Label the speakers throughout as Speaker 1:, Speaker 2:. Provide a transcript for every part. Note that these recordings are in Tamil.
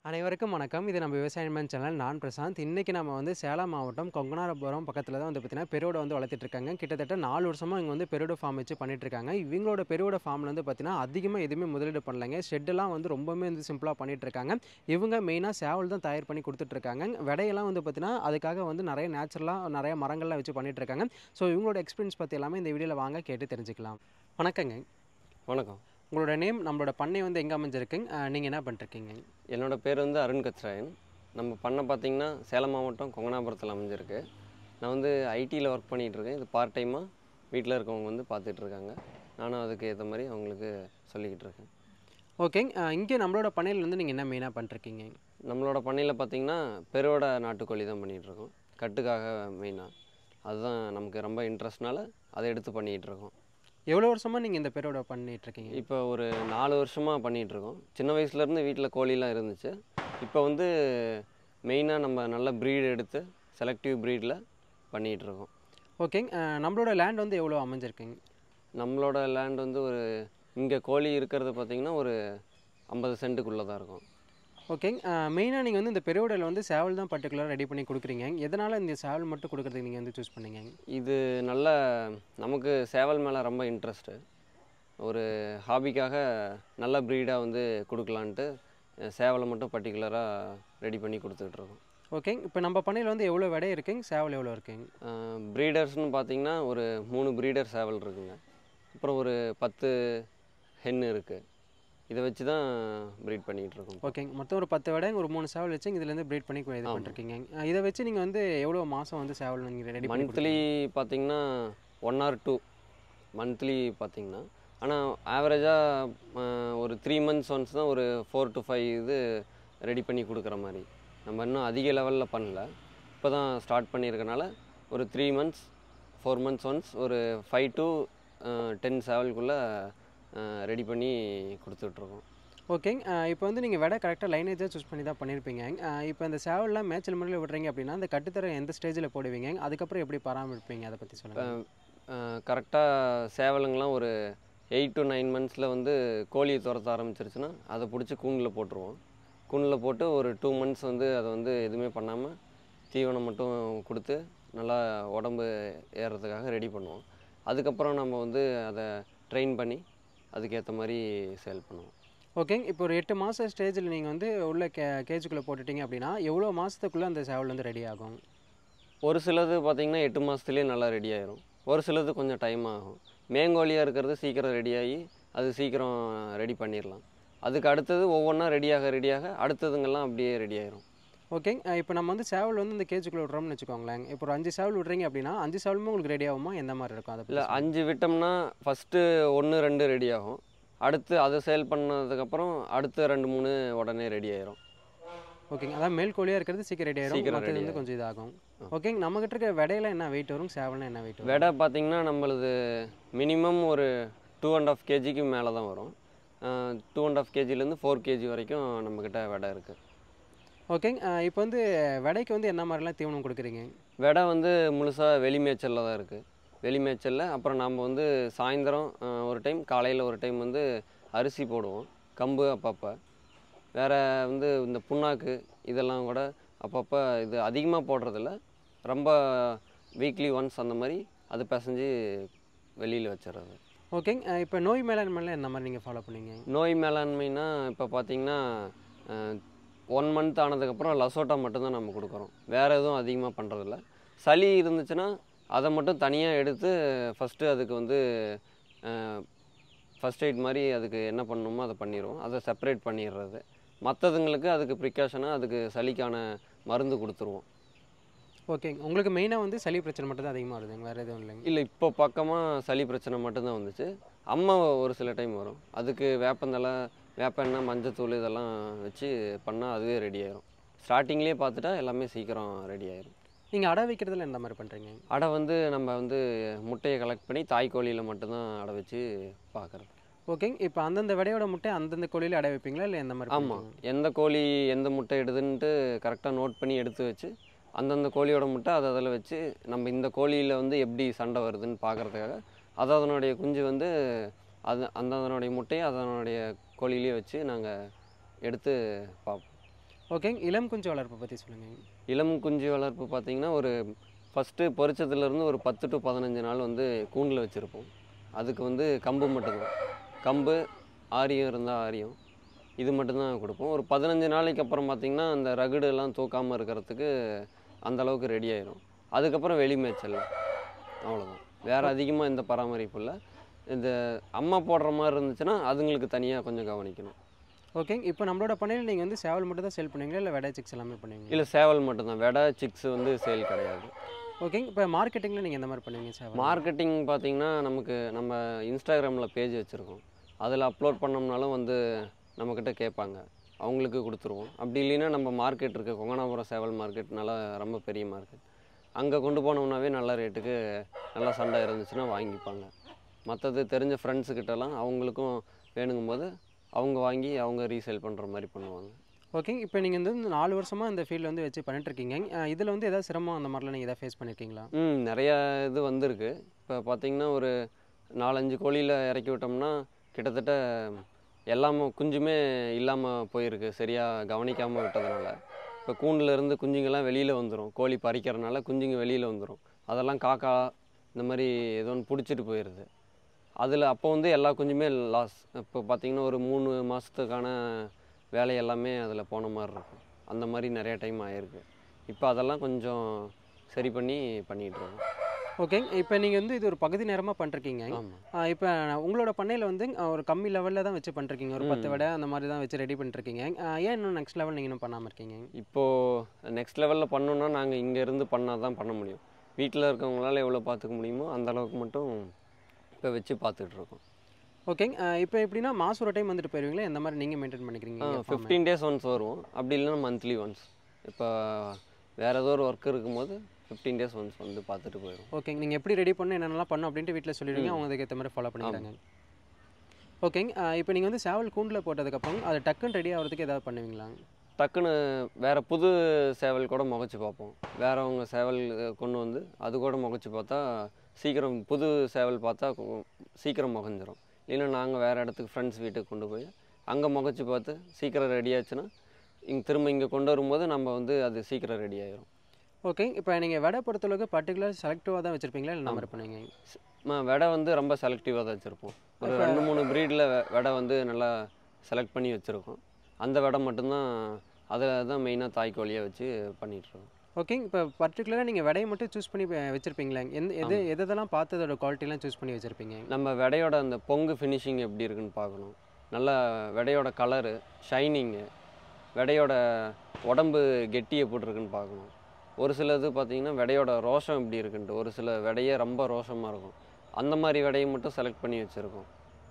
Speaker 1: அனைவருக்கும் வணக்கம் இது நம்ம விவசாயமன் சேனல் நான் பிரசாந்த் இன்றைக்கி நம்ம வந்து சேலம் மாவட்டம் கொங்கனாரபுரம் பக்கத்தில் தான் வந்து பார்த்திங்கன்னா பெருவோட வந்து வளர்த்துட்டு இருக்காங்க கிட்டத்தட்ட நாலு வருஷமாக இங்கே வந்து பெருவோட ஃபார்ம் வச்சு பண்ணிட்டு இருக்காங்க இவங்களோட பெருவோட ஃபார்மில் வந்து பார்த்திங்கன்னா அதிகமாக எதுவுமே முதலீடு பண்ணலைங்க ஷெட்டெல்லாம் வந்து ரொம்பவுமே வந்து சிம்பிளாக பண்ணிட்டு இருக்காங்க இவங்க மெயினாக சேவல் தான் தயார் பண்ணி கொடுத்துட்ருக்காங்க விடையெல்லாம் வந்து பார்த்திங்கன்னா அதுக்காக வந்து நிறைய நேச்சுரலாக நிறைய மரங்கள்லாம் வச்சு பண்ணிட்டு இருக்காங்க ஸோ இவங்களோட எக்ஸ்பீரியன்ஸ் பற்றி எல்லாமே இந்த வீடியோவில் வாங்க கேட்டு தெரிஞ்சுக்கலாம் வணக்கங்க
Speaker 2: வணக்கம்
Speaker 1: உங்களோட நேம் நம்மளோட பண்ணை வந்து எங்கே அமைஞ்சிருக்குங்க நீங்கள் என்ன பண்ணிருக்கீங்க
Speaker 2: என்னோட பேர் வந்து அருண் கச்ராயன் நம்ம பண்ண பார்த்தீங்கன்னா சேலம் மாவட்டம் கொங்கனாபுரத்தில் அமைஞ்சிருக்கு நான் வந்து ஐடியில் ஒர்க் பண்ணிகிட்டு இருக்கேன் இது பார்ட் டைமாக வீட்டில் இருக்கவங்க வந்து பார்த்துட்டு இருக்காங்க நானும் அதுக்கு ஏற்ற மாதிரி அவங்களுக்கு சொல்லிக்கிட்டு இருக்கேன்
Speaker 1: ஓகேங்க இங்கே நம்மளோட பண்ணையில் வந்து நீங்கள் என்ன மெயினாக பண்ணிருக்கீங்க
Speaker 2: நம்மளோட பண்ணையில் பார்த்தீங்கன்னா பெருவோட நாட்டுக்கோழி தான் பண்ணிகிட்டு இருக்கோம் கட்டுக்காக மெயினாக அதுதான் நமக்கு ரொம்ப இன்ட்ரெஸ்ட்னால அதை எடுத்து பண்ணிகிட்டு இருக்கோம்
Speaker 1: எவ்வளோ வருஷமாக நீங்கள் இந்த பேரோட பண்ணிட்டு இருக்கீங்க
Speaker 2: இப்போ ஒரு நாலு வருஷமாக பண்ணிகிட்டு இருக்கோம் சின்ன வயசுலேருந்து வீட்டில் கோழிலாம் இருந்துச்சு இப்போ வந்து மெயினாக நம்ம நல்ல ப்ரீடு எடுத்து செலக்டிவ் ப்ரீடில் பண்ணிகிட்டு இருக்கோம்
Speaker 1: ஓகேங்க அஹ், நம்மளோட லேண்ட் வந்து எவ்வளோ அமைஞ்சிருக்குங்க
Speaker 2: நம்மளோட லேண்ட் வந்து ஒரு இங்கே கோழி இருக்கிறது பார்த்திங்கன்னா ஒரு ஐம்பது சென்ட்டுக்குள்ளே தான் இருக்கும்
Speaker 1: ஓகேங்க மெயினாக நீங்கள் வந்து இந்த பெருவுடையில் வந்து சேவல் தான் பர்டிகுலராக ரெடி பண்ணி கொடுக்குறீங்க எதனால் இந்த சேவல் மட்டும் கொடுக்குறதுக்கு நீங்கள் வந்து சூஸ் பண்ணீங்க
Speaker 2: இது நல்ல நமக்கு சேவல் மேலே ரொம்ப இன்ட்ரெஸ்ட்டு ஒரு ஹாபிக்காக நல்ல ப்ரீடாக வந்து கொடுக்கலான்ட்டு அஹ், சேவலை மட்டும் பர்டிகுலராக ரெடி பண்ணி கொடுத்துட்ருக்கோம்
Speaker 1: ஓகேங்க இப்போ நம்ம பண்ணையில் வந்து எவ்வளோ விடை இருக்குங்க சேவல் எவ்வளோ இருக்குங்க
Speaker 2: ப்ரீடர்ஸ்னு பார்த்தீங்கன்னா ஒரு மூணு ப்ரீடர் சேவல் இருக்குங்க அப்புறம் ஒரு பத்து ஹென் இருக்குது இதை வச்சு தான் ப்ரீட் பண்ணிகிட்டு இருக்கோம்
Speaker 1: ஓகேங்க மொத்தம் ஒரு பத்து விடை ஒரு மூணு சேவல் வச்சு இதுலேருந்து ப்ரீட் பண்ணி இது
Speaker 2: ஆமா.
Speaker 1: பண்ணிருக்கீங்க அஹ், இதை வச்சு நீங்கள் வந்து எவ்வளோ மாதம் வந்து சேவல் நீங்கள் ரெடி பண்ணி
Speaker 2: மந்த்லி பார்த்தீங்கன்னா ஒன் ஆர் டூ மந்த்லி பார்த்தீங்கன்னா ஆனால் ஆவரேஜாக ஒரு த்ரீ மந்த்ஸ் ஒன்ஸ் தான் ஒரு ஃபோர் டு ஃபைவ் இது ரெடி பண்ணி கொடுக்குற மாதிரி நம்ம இன்னும் அதிக லெவலில் பண்ணல இப்போ தான் ஸ்டார்ட் பண்ணியிருக்கனால ஒரு three months four months once ஒரு ஃபைவ் டு டென் சேவலுக்குள்ளே ரெடி பண்ணி கொடுத்துட்ருக்கோம்
Speaker 1: ஓகேங்க இப்போ வந்து நீங்கள் விடை கரெக்டாக லைனேஜாக சூஸ் பண்ணி தான் பண்ணியிருப்பீங்க அஹ், இப்போ இந்த சேவல்லாம் மேய்ச்சல் முறையில் விடுறீங்க அப்படின்னா அந்த கட்டுத்தர எந்த ஸ்டேஜில் போடுவீங்க அதுக்கப்புறம் எப்படி பராமரிப்பீங்க அதை பற்றி சொல்லுங்கள்
Speaker 2: கரெக்டாக சேவலுங்கெலாம் ஒரு எயிட் டு நைன் மந்த்ஸில் வந்து கோழியை துரத்த ஆரம்பிச்சிருச்சுன்னா அதை பிடிச்சி கூண்டில் போட்டுருவோம் கூண்டில் போட்டு ஒரு டூ மந்த்ஸ் வந்து அதை வந்து எதுவுமே பண்ணாமல் தீவனம் மட்டும் கொடுத்து நல்லா உடம்பு ஏறுறதுக்காக ரெடி பண்ணுவோம் அதுக்கப்புறம் நம்ம வந்து அதை ட்ரெயின் பண்ணி அதுக்கேற்ற மாதிரி சேல் பண்ணுவோம்
Speaker 1: ஓகேங்க இப்போ ஒரு எட்டு மாதம் ஸ்டேஜில் நீங்கள் வந்து உள்ள கே கேஜுக்குள்ளே போட்டுட்டீங்க அப்படின்னா எவ்வளோ மாதத்துக்குள்ளே அந்த சேவல் வந்து ரெடி ஆகும்
Speaker 2: ஒரு சிலது பார்த்திங்கன்னா எட்டு மாதத்துலேயே நல்லா ரெடி ஆயிரும் ஒரு சிலது கொஞ்சம் டைம் ஆகும் மேங்கோலியாக இருக்கிறது சீக்கிரம் ரெடியாகி அது சீக்கிரம் ரெடி பண்ணிடலாம் அதுக்கு அடுத்தது ஒவ்வொன்றா ரெடியாக ரெடியாக அடுத்ததுங்கெல்லாம் அப்படியே ரெடி ஆயிரும்
Speaker 1: ஓகேங்க இப்போ நம்ம வந்து சேவல் வந்து இந்த கேஜுக்குள்ளே விட்றோம்னு வச்சுக்கோங்களேன் இப்போ ஒரு அஞ்சு சேவல் விட்றீங்க அப்படின்னா அஞ்சு சேவலுமே உங்களுக்கு ரெடி ஆகுமா எந்த மாதிரி இருக்கும் அதை
Speaker 2: இல்லை அஞ்சு விட்டோம்னா ஃபஸ்ட்டு ஒன்று ரெண்டு ரெடி ஆகும் அடுத்து அதை சேல் பண்ணதுக்கப்புறம் அடுத்த ரெண்டு மூணு உடனே ரெடி ஆயிரும்
Speaker 1: ஓகேங்க அதான் மேல் கோழியாக இருக்கிறது சீக்கிரம் ரெடி ஆயிரும்
Speaker 2: சீக்கிரம்
Speaker 1: மற்றது
Speaker 2: ready
Speaker 1: வந்து கொஞ்சம் இதாகும் ஓகேங்க நம்மகிட்ட இருக்க விடையில என்ன வெயிட் வரும் சேவல்னா என்ன வெயிட் வரும்
Speaker 2: விடை பார்த்திங்கன்னா நம்மளது மினிமம் ஒரு டூ அண்ட் ஆஃப் கேஜிக்கு மேலே தான் வரும் டூ அண்ட் ஆஃப் கேஜிலேருந்து ஃபோர் கேஜி வரைக்கும் நம்மக்கிட்ட விடை இருக்குது
Speaker 1: ஓகேங்க இப்போ வந்து விடைக்கு வந்து என்ன மாதிரிலாம் தீவனம் கொடுக்குறீங்க
Speaker 2: விடை வந்து முழுசாக வெளி மேய்ச்சலில் தான் இருக்குது வெளி மேய்ச்சலில் அப்புறம் நம்ம வந்து சாயந்தரம் அஹ், ஒரு டைம் காலையில் ஒரு டைம் வந்து அரிசி போடுவோம் கம்பு அப்பப்போ வேறு வந்து இந்த புண்ணாக்கு இதெல்லாம் கூட அப்பப்போ இது அதிகமாக போடுறதில்ல ரொம்ப வீக்லி ஒன்ஸ் அந்த மாதிரி அது பிசைஞ்சு வெளியில் வச்சிடுறது
Speaker 1: ஓகேங்க இப்போ நோய் மேலாண்மையில் என்ன மாதிரி நீங்கள் ஃபாலோ பண்ணீங்க
Speaker 2: நோய் மேலாண்மைனா இப்போ பார்த்தீங்கன்னா ஒன் மந்த் ஆனதுக்கப்புறம் லசோட்டா மட்டும்தான் நம்ம கொடுக்குறோம் வேறு எதுவும் அதிகமாக பண்ணுறதில்ல சளி இருந்துச்சுன்னா அதை மட்டும் தனியாக எடுத்து ஃபஸ்ட்டு அதுக்கு வந்து ஃபஸ்ட் எய்ட் மாதிரி அதுக்கு என்ன பண்ணணுமோ அதை பண்ணிடுவோம் அதை செப்பரேட் பண்ணிடுறது மற்றதுங்களுக்கு அதுக்கு ப்ரிகாஷனாக அதுக்கு சளிக்கான மருந்து கொடுத்துருவோம்
Speaker 1: ஓகேங்க உங்களுக்கு மெயினாக வந்து சளி பிரச்சனை மட்டும் தான் அதிகமாக வருதுங்க வேறு எதுவும் இல்லைங்க
Speaker 2: இல்லை இப்போ பக்கமாக சளி பிரச்சனை மட்டும்தான் வந்துச்சு அம்மா ஒரு சில டைம் வரும் அதுக்கு வேப்பந்தலை வேப்பெண்ணெய் மஞ்சத்தூள் இதெல்லாம் வச்சு பண்ணால் அதுவே ரெடி ஆயிரும் ஸ்டார்டிங்லேயே பார்த்துட்டா எல்லாமே சீக்கிரம் ரெடி ஆயிரும்
Speaker 1: நீங்கள் அடை வைக்கிறதுல எந்த மாதிரி பண்ணுறீங்க
Speaker 2: அடை வந்து நம்ம வந்து முட்டையை கலெக்ட் பண்ணி தாய் கோழியில் மட்டும்தான் அடை வச்சு பார்க்குறது
Speaker 1: ஓகேங்க இப்போ அந்தந்த விடையோட முட்டை அந்தந்த கோழியில் அடை வைப்பீங்களா இல்லை எந்த மாதிரி
Speaker 2: ஆமாம் எந்த கோழி எந்த முட்டை இடுதுன்ட்டு கரெக்டாக நோட் பண்ணி எடுத்து வச்சு அந்தந்த கோழியோட முட்டை அதை அதில் வச்சு நம்ம இந்த கோழியில் வந்து எப்படி சண்டை வருதுன்னு பார்க்குறதுக்காக அது அதனுடைய குஞ்சு வந்து அது அந்த அதனுடைய முட்டையை அதனுடைய கோழியிலே வச்சு நாங்கள் எடுத்து பார்ப்போம்
Speaker 1: ஓகேங்க இளம் குஞ்சு வளர்ப்பை பற்றி சொல்லுங்கள்
Speaker 2: இளம் குஞ்சு வளர்ப்பு பார்த்தீங்கன்னா ஒரு ஃபஸ்ட்டு பொரிச்சதுலேருந்து ஒரு பத்து டு பதினஞ்சு நாள் வந்து கூண்டில் வச்சுருப்போம் அதுக்கு வந்து கம்பு மட்டும்தான் கம்பு ஆரியம் இருந்தால் ஆரியம் இது மட்டும்தான் கொடுப்போம் ஒரு பதினஞ்சு நாளைக்கு அப்புறம் பார்த்திங்கன்னா அந்த ரகுடு எல்லாம் தூக்காமல் இருக்கிறதுக்கு அந்த அளவுக்கு ரெடி ஆயிரும் அதுக்கப்புறம் வெளி மேய்ச்சல் அவ்வளோதான் வேறு அதிகமாக எந்த பராமரிப்பு இல்லை இந்த அம்மா போடுற மாதிரி இருந்துச்சுன்னா அதுங்களுக்கு தனியாக கொஞ்சம் கவனிக்கணும்
Speaker 1: ஓகேங்க இப்போ நம்மளோட பண்ணையில் நீங்கள் வந்து சேவல் மட்டும் தான் சேல் பண்ணுவீங்களா இல்லை வெடை சிக்ஸ் எல்லாமே பண்ணுவீங்களா
Speaker 2: இல்லை சேவல் மட்டும்தான் வெடை சிக்ஸ் வந்து சேல் கிடையாது
Speaker 1: ஓகேங்க இப்போ மார்க்கெட்டிங்கில் நீங்கள் எந்த மாதிரி பண்ணுவீங்க சேவல்
Speaker 2: மார்க்கெட்டிங் பார்த்தீங்கன்னா நமக்கு நம்ம இன்ஸ்டாகிராமில் பேஜ் வச்சுருக்கோம் அதில் அப்லோட் பண்ணோம்னாலும் வந்து நம்மக்கிட்ட கேட்பாங்க அவங்களுக்கு கொடுத்துருவோம் அப்படி இல்லைன்னா நம்ம மார்க்கெட் இருக்குது கொங்கனாபுரம் சேவல் மார்க்கெட் நல்லா ரொம்ப பெரிய மார்க்கெட் அங்கே கொண்டு போனோம்னாவே நல்ல ரேட்டுக்கு நல்லா சண்டை இருந்துச்சுன்னா வாங்கிப்பாங்க மற்றது தெரிஞ்ச ஃப்ரெண்ட்ஸுக்கிட்டலாம் அவங்களுக்கும் வேணுங்கும் போது அவங்க வாங்கி அவங்க ரீசேல் பண்ணுற மாதிரி பண்ணுவாங்க
Speaker 1: ஓகேங்க இப்போ நீங்கள் வந்து இந்த நாலு வருஷமாக இந்த ஃபீல்டு வந்து வச்சு பண்ணிட்டு இருக்கீங்க இதில் வந்து ஏதாவது சிரமம் அந்த மாதிரிலாம் நீங்கள் எதாவது ஃபேஸ் பண்ணியிருக்கீங்களா
Speaker 2: ம் நிறையா இது வந்திருக்கு இப்போ பார்த்தீங்கன்னா ஒரு நாலஞ்சு கோழியில் இறக்கி விட்டோம்னா கிட்டத்தட்ட எல்லாமே குஞ்சுமே இல்லாமல் போயிருக்கு சரியாக கவனிக்காமல் விட்டதுனால இப்போ கூண்டுல இருந்து குஞ்சுங்கெல்லாம் வெளியில் வந்துடும் கோழி பறிக்கிறனால குஞ்சுங்க வெளியில் வந்துடும் அதெல்லாம் காக்கா இந்த மாதிரி ஏதோ ஒன்று பிடிச்சிட்டு போயிடுது அதில் அப்போ வந்து எல்லா குஞ்சுமே லாஸ் இப்போ பார்த்தீங்கன்னா ஒரு மூணு மாதத்துக்கான வேலை எல்லாமே அதில் போன மாதிரி இருக்கும் அந்த மாதிரி நிறைய டைம் ஆயிருக்கு இப்போ அதெல்லாம் கொஞ்சம் சரி பண்ணி பண்ணிகிட்டு இருக்கோம்
Speaker 1: ஓகேங்க இப்போ நீங்கள் வந்து இது ஒரு பகுதி நேரமாக பண்ணிருக்கீங்க
Speaker 2: ஆமாம்
Speaker 1: இப்போ உங்களோட பண்ணையில் வந்து அஹ், ஒரு கம்மி லெவலில் தான் வச்சு பண்ணிருக்கீங்க ஒரு பத்து
Speaker 2: ம்.
Speaker 1: விட அந்த மாதிரி தான் வச்சு ரெடி பண்ணிருக்கீங்க அஹ், ஏன் இன்னும் நெக்ஸ்ட் லெவல் நீங்கள் இன்னும் பண்ணாமல் இருக்கீங்க
Speaker 2: இப்போது நெக்ஸ்ட் லெவலில் பண்ணோன்னா நாங்கள் இங்கேருந்து பண்ணால் தான் பண்ண முடியும் வீட்டில் இருக்கவங்களால எவ்வளோ பார்த்துக்க முடியுமோ அந்த அளவுக்கு மட்டும் இப்போ வச்சு பார்த்துட்டு இருக்கோம்
Speaker 1: ஓகேங்க இப்போ எப்படின்னா மாதம் ஒரு டைம் வந்துட்டு போயிருவீங்களா எந்த மாதிரி நீங்கள் மெயின்டைன் பண்ணிக்கிறீங்க farm-அ?
Speaker 2: ஃபிஃப்டீன் டேஸ் ஒன்ஸ் வருவோம் அப்படி இல்லைன்னா மந்த்லி ஒன்ஸ் இப்போ வேறு ஏதோ ஒரு ஒர்க் இருக்கும்போது ஃபிஃப்டீன் டேஸ் ஒன்ஸ் வந்து பார்த்துட்டு போயிடும்
Speaker 1: ஓகேங்க நீங்கள் எப்படி ரெடி பண்ணணும் என்னென்னலாம் பண்ணணும் அப்படின்ட்டு வீட்டில் சொல்லிடுவீங்க
Speaker 2: ம்.
Speaker 1: அவங்க அதுக்கேற்ற மாதிரி ஃபாலோ பண்ணிக்கிறாங்க ஓகேங்க இப்போ நீங்கள் வந்து சேவல் கூண்டில் போட்டதுக்கப்புறம் அது டக்குன்னு ரெடி ஆகிறதுக்கு ஏதாவது பண்ணுவீங்களா
Speaker 2: டக்குன்னு வேறு புது சேவல் கூட முகச்சு பார்ப்போம் வேறவங்க சேவல் கொண்டு வந்து அது கூட முகச்சு பார்த்தா சீக்கிரம் புது சேவல் பார்த்தா கொ- சீக்கிரம் முகஞ்சிரும் இல்லைன்னா நாங்கள் வேறு இடத்துக்கு ஃப்ரெண்ட்ஸ் வீட்டுக்கு கொண்டு போய் அங்கே முகச்சு பார்த்து சீக்கிரம் ரெடி ஆச்சுன்னா இங்கே திரும்ப இங்கே கொண்டு வரும்போது நம்ம வந்து அது சீக்கிரம் ரெடி ஆயிரும்
Speaker 1: ஓகே இப்போ நீங்கள் விடை பொறுத்தளவுக்கு பர்டிகுலர் செலக்டிவாக தான் வச்சுருப்பீங்களா இல்லை மாதிரி பண்ணுவீங்க
Speaker 2: ம விடை வந்து ரொம்ப செலக்டிவாக தான் வச்சுருப்போம் ஒரு ரெண்டு மூணு ப்ரீடில் விடை வந்து நல்லா செலக்ட் பண்ணி வச்சுருக்கோம் அந்த விடை மட்டும்தான் அதில் தான் மெயினாக தாய்க்கோழியாக வச்சு பண்ணிகிட்ருக்கோம்
Speaker 1: ஓகே இப்போ பர்டிகுலராக நீங்கள் விடையை மட்டும் சூஸ் பண்ணி வ- வச்சிருப்பீங்களா எந்த எது
Speaker 2: ஆமா.
Speaker 1: எதெல்லாம் பார்த்து அதோட குவாலிட்டிலாம் சூஸ் பண்ணி வச்சுருப்பீங்க
Speaker 2: நம்ம விடையோட அந்த பொங்கு ஃபினிஷிங் எப்படி இருக்குன்னு பார்க்கணும் நல்லா விடையோட கலரு ஷைனிங்கு விடையோட உடம்பு கெட்டி எப்படி இருக்குன்னு பார்க்கணும் ஒரு சிலது பார்த்தீங்கன்னா விடையோட ரோஷம் எப்படி இருக்குன்ட்டு ஒரு சில விடையே ரொம்ப ரோஷமாக இருக்கும் அந்த மாதிரி விடையை மட்டும் செலக்ட் பண்ணி வச்சுருக்கோம்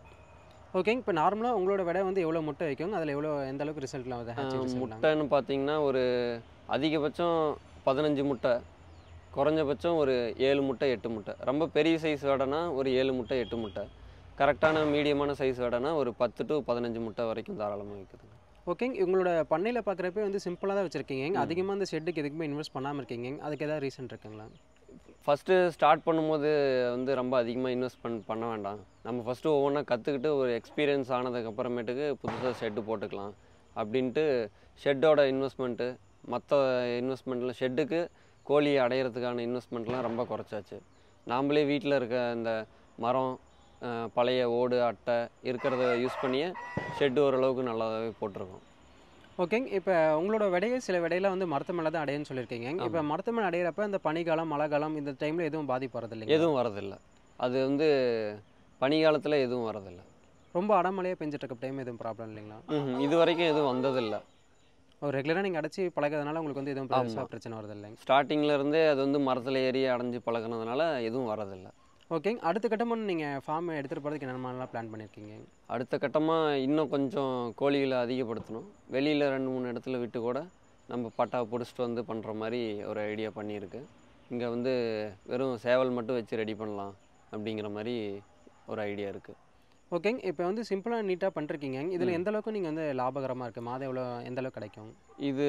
Speaker 1: ஓகேங்க இப்போ நார்மலாக உங்களோட விடை வந்து எவ்வளோ முட்டை வைக்கும் அதில் எவ்வளோ எந்த அளவுக்கு ரிசல்ட்லாம் வருது hatching result லாம்?
Speaker 2: முட்டைன்னு பார்த்தீங்கன்னா ஒரு அதிகபட்சம் பதினஞ்சு முட்டை குறைஞ்சபட்சம் ஒரு ஏழு முட்டை எட்டு முட்டை ரொம்ப பெரிய சைஸ் வேடைனா ஒரு ஏழு முட்டை எட்டு முட்டை கரெக்டான மீடியமான சைஸ் வேடைனா ஒரு பத்து டு பதினஞ்சு முட்டை வரைக்கும் தாராளமாக வைக்குதுங்க
Speaker 1: ஓகேங்க உங்களோட பண்ணையில் பார்க்குறப்ப வந்து சிம்பிளாக தான் வச்சுருக்கீங்க
Speaker 2: ம்.
Speaker 1: அதிகமாக அந்த ஷெட்டுக்கு எதுக்குமே இன்வெஸ்ட் பண்ணாமல் இருக்கீங்க அதுக்கு ஏதாவது ரீசன் இருக்குங்களா
Speaker 2: ஃபஸ்ட்டு ஸ்டார்ட் பண்ணும்போது வந்து ரொம்ப அதிகமாக இன்வெஸ்ட் பண் பண்ண வேண்டாம் நம்ம ஃபஸ்ட்டு ஒவ்வொன்றா கற்றுக்கிட்டு ஒரு எக்ஸ்பீரியன்ஸ் ஆனதுக்கப்புறமேட்டுக்கு புதுசாக ஷெட்டு போட்டுக்கலாம் அப்படின்ட்டு ஷெட்டோட இன்வெஸ்ட்மெண்ட்டு மற்ற இன்வெஸ்ட்மெண்ட்டில் ஷெட்டுக்கு கோழி அடையிறதுக்கான இன்வெஸ்ட்மெண்ட்லாம் ரொம்ப குறைச்சாச்சு நாமளே வீட்டில் இருக்க இந்த மரம் அஹ், பழைய ஓடு அட்டை இருக்கிறத யூஸ் பண்ணியே ஷெட்டு ஓரளவுக்கு நல்லாவே போட்டிருக்கோம்
Speaker 1: ஓகேங்க இப்போ உங்களோட விடையை சில விடையில வந்து மரத்து மேலே தான் அடையன்னு சொல்லியிருக்கீங்க இப்போ மரத்து மேலே அடையிறப்ப இந்த பனிக்காலம் மழை காலம் இந்த டைமில் எதுவும் பாதிப்பு வரது இல்லைங்க
Speaker 2: எதுவும் வரதில்லை அது வந்து பனிக்காலத்தில் எதுவும் வரதில்லை
Speaker 1: ரொம்ப அடமழையாக பெஞ்சிட்டு இருக்க டைம் எதுவும் ப்ராப்ளம் இல்லைங்களா
Speaker 2: ம்ஹும். இது வரைக்கும் எதுவும் வந்ததில்லை
Speaker 1: ஒரு ரெகுலராக நீங்கள் அடைச்சி பழகிறதுனால உங்களுக்கு வந்து எதுவும்
Speaker 2: ஆமா.
Speaker 1: பெருசாக பிரச்சனை வரது இல்லைங்க
Speaker 2: ஸ்டார்டிங்ல இருந்தே அது வந்து மரத்தில் ஏறி அடைஞ்சு பழகுனதுனால எதுவும் வரதில்லை
Speaker 1: ஓகேங்க அடுத்த கட்டமாக நீங்கள் ஃபார்ம் எடுத்துகிட்டு போகிறதுக்கு என்ன மாதிரிலாம் பிளான் பண்ணியிருக்கீங்க
Speaker 2: அடுத்த கட்டமாக இன்னும் கொஞ்சம் கோழிகளை அதிகப்படுத்தணும் வெளியில் ரெண்டு மூணு இடத்துல விட்டு கூட நம்ம பட்டா பிடிச்சிட்டு வந்து பண்ணுற மாதிரி ஒரு ஐடியா பண்ணியிருக்கு இங்கே வந்து வெறும் சேவல் மட்டும் வச்சு ரெடி பண்ணலாம் அப்படிங்கிற மாதிரி ஒரு ஐடியா இருக்குது
Speaker 1: ஓகேங்க இப்போ வந்து சிம்பிளாக நீட்டாக பண்ணிருக்கீங்க இதில்
Speaker 2: ம்.
Speaker 1: எந்த அளவுக்கு நீங்கள் வந்து லாபகரமாக இருக்குது மாதம் எவ்வளோ எந்த அளவுக்கு கிடைக்கும்
Speaker 2: இது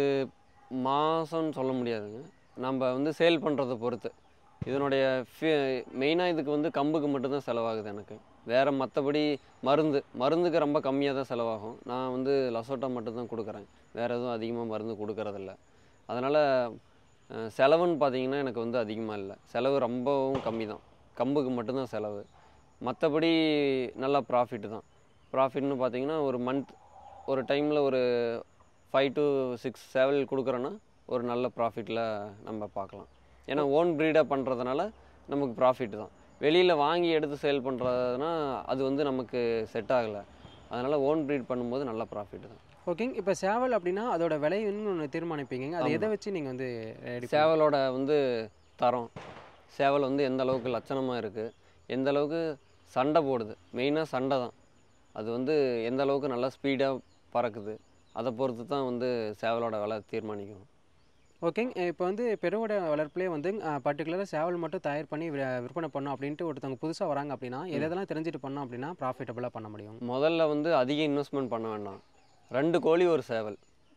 Speaker 2: மாதம்னு சொல்ல முடியாதுங்க நம்ம வந்து சேல் பண்ணுறதை பொறுத்து இதனுடைய மெயினாக இதுக்கு வந்து கம்புக்கு மட்டும்தான் செலவாகுது எனக்கு வேறு மற்றபடி மருந்து மருந்துக்கு ரொம்ப கம்மியாக தான் செலவாகும் நான் வந்து லசோட்டா மட்டும்தான் கொடுக்குறேன் வேறு எதுவும் அதிகமாக மருந்து கொடுக்கறதில்ல அதனால் செலவுன்னு பார்த்தீங்கன்னா எனக்கு வந்து அதிகமாக இல்லை செலவு ரொம்பவும் கம்மி தான் கம்புக்கு மட்டும்தான் செலவு மற்றபடி நல்லா ப்ராஃபிட் தான் ப்ராஃபிட்னு பார்த்தீங்கன்னா ஒரு மந்த் ஒரு டைமில் ஒரு ஃபைவ் டு சிக்ஸ் சேவல் கொடுக்குறோன்னா ஒரு நல்ல ப்ராஃபிட்டில் நம்ம பார்க்கலாம் ஏன்னா ஓன் ப்ரீடாக பண்ணுறதுனால நமக்கு ப்ராஃபிட் தான் வெளியில் வாங்கி எடுத்து சேல் பண்ணுறதுனா அது வந்து நமக்கு செட் ஆகலை அதனால் ஓன் ப்ரீட் பண்ணும்போது நல்ல ப்ராஃபிட் தான்
Speaker 1: ஓகேங்க இப்போ சேவல் அப்படின்னா அதோட விலைன்னு ஒன்று தீர்மானிப்பீங்க அது
Speaker 2: ஆமா.
Speaker 1: எதை வச்சு நீங்கள் வந்து ரெடி
Speaker 2: சேவலோட வந்து தரம் சேவல் வந்து எந்த அளவுக்கு லட்சணமாக இருக்குது எந்த அளவுக்கு சண்டை போடுது மெயினாக சண்டை தான் அது வந்து எந்த அளவுக்கு நல்லா ஸ்பீடாக பறக்குது அதை பொறுத்து தான் வந்து சேவலோட விலை தீர்மானிக்கும்
Speaker 1: ஓகேங்க இப்போ வந்து பெருவோட வளர்ப்புலேயே வந்து பர்டிகுலராக சேவல் மட்டும் தயார் பண்ணி வி- விற்பனை பண்ணோம் அப்படின்ட்டு ஒருத்தவங்க புதுசாக வராங்க அப்படின்னா எதெல்லாம் தெரிஞ்சுட்டு பண்ணோம் அப்படின்னா ப்ராஃபிட்டபுளாக பண்ண முடியும்
Speaker 2: முதல்ல வந்து அதிக இன்வெஸ்ட்மெண்ட் பண்ண வேண்டாம் ரெண்டு கோழி ஒரு சேவல்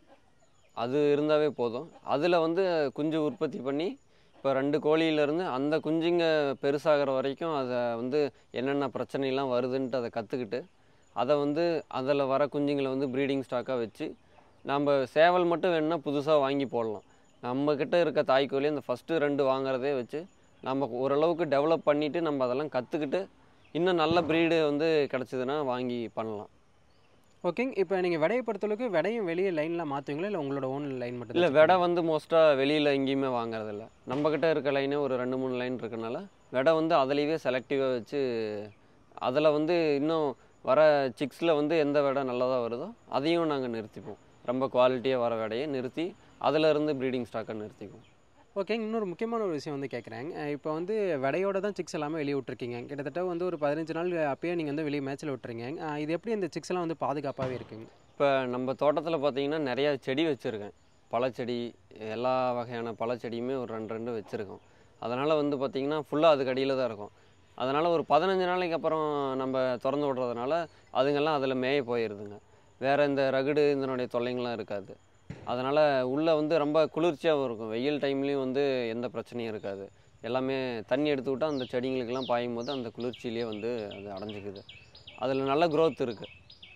Speaker 2: அது இருந்தாவே போதும் அதில் வந்து குஞ்சு உற்பத்தி பண்ணி இப்போ ரெண்டு கோழியிலேருந்து அந்த குஞ்சுங்க பெருசாகிற வரைக்கும் அதை வந்து என்னென்ன பிரச்சனைலாம் வருதுன்ட்டு அதை கற்றுக்கிட்டு அதை வந்து அதில் வர குஞ்சுங்களை வந்து ப்ரீடிங் ஸ்டாக்காக வச்சு நம்ம சேவல் மட்டும் வேணும்னா புதுசாக வாங்கி போடலாம் நம்மக்கிட்ட இருக்க தாய்க்கோழி அந்த ஃபஸ்ட்டு ரெண்டு வாங்குறதே வச்சு நம்ம ஓரளவுக்கு டெவலப் பண்ணிவிட்டு நம்ம அதெல்லாம் கற்றுக்கிட்டு இன்னும் நல்ல ப்ரீடு வந்து கிடச்சிதுன்னா வாங்கி பண்ணலாம்
Speaker 1: ஓகேங்க இப்போ நீங்கள் விடையை பொறுத்தளவுக்கு விடையும் வெளியே லைனில் மாற்றுவீங்களா இல்லை உங்களோட ஓன் லைன் மட்டும்
Speaker 2: இல்லை விடை வந்து மோஸ்ட்டாக வெளியில் எங்கேயுமே வாங்குறதில்ல நம்மக்கிட்ட இருக்க லைனே ஒரு ரெண்டு மூணு லைன் இருக்கனால விடை வந்து அதுலேயே செலக்டிவாக வச்சு அதில் வந்து இன்னும் வர சிக்ஸில் வந்து எந்த விடை நல்லதாக வருதோ அதையும் நாங்கள் நிறுத்திப்போம் ரொம்ப குவாலிட்டியாக வர விடையை நிறுத்தி அதில் இருந்து ப்ரீடிங் ஸ்டாக்கை நிறுத்திக்குவோம்
Speaker 1: ஓகேங்க இன்னொரு முக்கியமான ஒரு விஷயம் வந்து கேட்குறேன் இப்போ வந்து விடையோட தான் சிக்ஸ் எல்லாமே வெளியே விட்ருக்கீங்க கிட்டத்தட்ட வந்து ஒரு பதினஞ்சு நாள் அப்பயே நீங்கள் வந்து வெளியே மேட்ச்சில் விட்டுறீங்க அஹ் இது எப்படி இந்த சிக்ஸ் எல்லாம் வந்து பாதுகாப்பாகவே இருக்குங்க
Speaker 2: இப்போ நம்ம தோட்டத்தில் பார்த்தீங்கன்னா நிறையா செடி வச்சுருக்கேன் பழச்செடி எல்லா வகையான பழச்செடியுமே ஒரு ரெண்டு ரெண்டு வச்சுருக்கோம் அதனால் வந்து பார்த்திங்கன்னா ஃபுல்லாக அதுக்கு அடியில் தான் இருக்கும் அதனால் ஒரு பதினஞ்சு நாளைக்கு அப்புறம் நம்ம திறந்து விடுறதுனால அதுங்கெல்லாம் அதில் மேய போயிடுதுங்க வேறு இந்த ரகுடு இதனுடைய தொல்லைங்கள்லாம் இருக்காது அதனால் உள்ளே வந்து ரொம்ப குளிர்ச்சியாகவும் இருக்கும் வெயில் டைம்லேயும் வந்து எந்த பிரச்சனையும் இருக்காது எல்லாமே தண்ணி எடுத்து விட்டால் அந்த செடிங்களுக்கெல்லாம் பாயும் போது அந்த குளிர்ச்சியிலேயே வந்து அது அடைஞ்சிக்குது அதில் நல்ல growth இருக்குது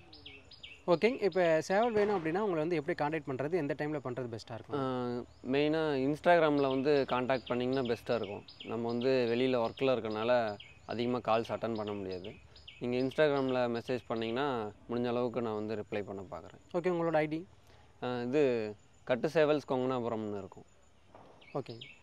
Speaker 1: ஓகேங்க இப்போ சேவல் வேணும் அப்படின்னா உங்களை வந்து எப்படி காண்டாக்ட் பண்ணுறது எந்த டைமில் பண்ணுறது பெஸ்ட்டாக இருக்கும்
Speaker 2: மெயினாக இன்ஸ்டாகிராமில் வந்து காண்டாக்ட் பண்ணிங்கன்னா பெஸ்ட்டாக இருக்கும் நம்ம வந்து வெளியில் ஒர்க்கில் இருக்கனால அதிகமாக கால்ஸ் அட்டன் பண்ண முடியாது நீங்கள் இன்ஸ்டாகிராமில் மெசேஜ் பண்ணிங்கன்னா முடிஞ்ச அளவுக்கு நான் வந்து ரிப்ளை பண்ண பார்க்குறேன்
Speaker 1: ஓகே உங்களோட ஐடி
Speaker 2: இது கட்டு சேவல்ஸ் கொங்கனாபுரம்னு இருக்கும்
Speaker 1: ஓகேங்க